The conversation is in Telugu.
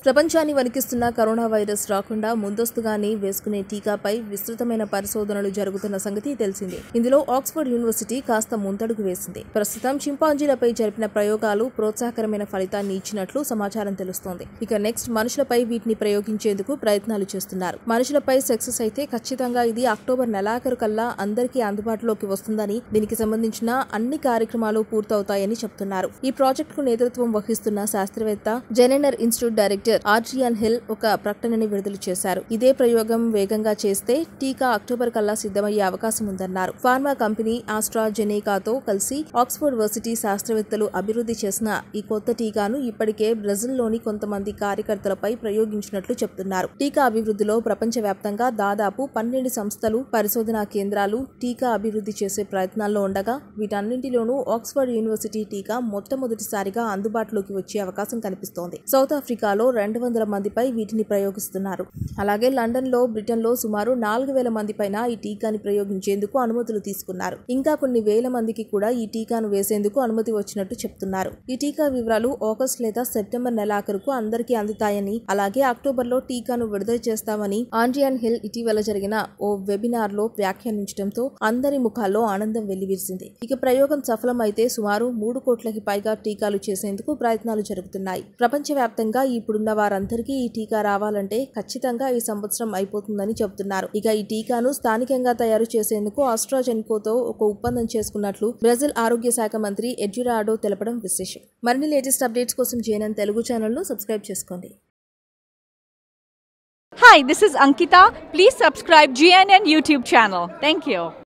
ప్రపంచాన్ని వణికిస్తున్న కరోనా వైరస్ రాకుండా ముందస్తుగానే వేసుకునే టీకాపై విస్తృతమైన పరిశోధనలు జరుగుతున్న సంగతి తెలిసిందే ఇందులో ఆక్స్ఫర్డ్ యూనివర్సిటీ కాస్త ముందడుగు వేసింది ప్రస్తుతం చింపాంజీలపై జరిపిన ప్రయోగాలు ప్రోత్సాహకరమైన ఫలితాన్ని ఇచ్చినట్లు సమాచారం తెలుస్తోంది ఇక నెక్స్ట్ మనుషులపై వీటిని ప్రయోగించేందుకు ప్రయత్నాలు చేస్తున్నారు మనుషులపై సక్సెస్ అయితే ఖచ్చితంగా ఇది అక్టోబర్ నెలాఖరు కల్లా అందరికీ అందుబాటులోకి వస్తుందని దీనికి సంబంధించిన అన్ని కార్యక్రమాలు పూర్తవుతాయని చెప్తున్నారు ఈ ప్రాజెక్టుకు నేతృత్వం వహిస్తున్న శాస్త్రవేత్త జెనెనర్ ఇన్స్టిట్యూట్ డైరెక్టర్ ఆర్జియన్ హిల్ ఒక ప్రకటనని విడుదల చేశారు ఇదే ప్రయోగం వేగంగా చేస్తే టీకా అక్టోబర్ కల్లా సిద్ధమయ్యే అవకాశం ఉందన్నారు ఫార్మా కంపెనీ ఆస్ట్రాజెనేకాతో కలిసి ఆక్స్ఫర్డ్ వర్సిటీ శాస్త్రవేత్తలు అభివృద్ధి చేసిన ఈ కొత్త టీకాను ఇప్పటికే బ్రెజిల్లోని కొంతమంది కార్యకర్తలపై ప్రయోగించినట్లు చెప్తున్నారు టీకా అభివృద్ధిలో ప్రపంచవ్యాప్తంగా దాదాపు పన్నెండు సంస్థలు పరిశోధనా కేంద్రాలు టీకా అభివృద్ధి చేసే ప్రయత్నాల్లో ఉండగా వీటన్నింటిలోనూ ఆక్స్ఫర్డ్ యూనివర్సిటీ టీకా మొట్టమొదటిసారిగా అందుబాటులోకి వచ్చే అవకాశం కనిపిస్తోంది సౌత్ ఆఫ్రికాలో రెండు వందల మందిపై వీటిని ప్రయోగిస్తున్నారు అలాగే లండన్లో బ్రిటన్లో సుమారు నాలుగు వేల మంది పైన ఈ టీకాని ప్రయోగించేందుకు అనుమతులు తీసుకున్నారు ఇంకా కొన్ని వేల మందికి కూడా ఈ టీకాను వేసేందుకు అనుమతి వచ్చినట్టు చెప్తున్నారు ఈ టీకా వివరాలు ఆగస్ట్ లేదా సెప్టెంబర్ నెలాఖరుకు అందరికీ అందుతాయని అలాగే అక్టోబర్లో టీకాను విడుదల చేస్తామని ఆండ్రియాన్ హిల్ ఇటీవల జరిగిన ఓ వెబినార్ లో వ్యాఖ్యానించడంతో అందరి ముఖాల్లో ఆనందం వెల్లివిరిసింది ఇక ప్రయోగం సఫలమైతే సుమారు మూడు కోట్లకి పైగా టీకాలు చేసేందుకు ప్రయత్నాలు జరుగుతున్నాయి ప్రపంచవ్యాప్తంగా ఇప్పుడున్న వారందరికీ ఈ టీకా రావాలంటే ఖచ్చితంగా ఈ సంవత్సరం అయిపోతుందని చెబుతున్నారు ఇక ఈ టీకాను స్థానికంగా తయారు చేసేందుకు ఆస్ట్రాజెన్కోతో ఒక ఒప్పందం చేసుకున్నట్లు బ్రెజిల్ ఆరోగ్య శాఖ మంత్రి ఎడ్యురాడో తెలపడం విశేషం మరిన్ని లేటెస్ట్ అప్డేట్స్ కోసం జేఎన్ఎన్ తెలుగు ఛానల్ను సబ్స్క్రైబ్ చేసుకోండి Hi, this is Ankita. Please subscribe GNN YouTube channel. Thank you.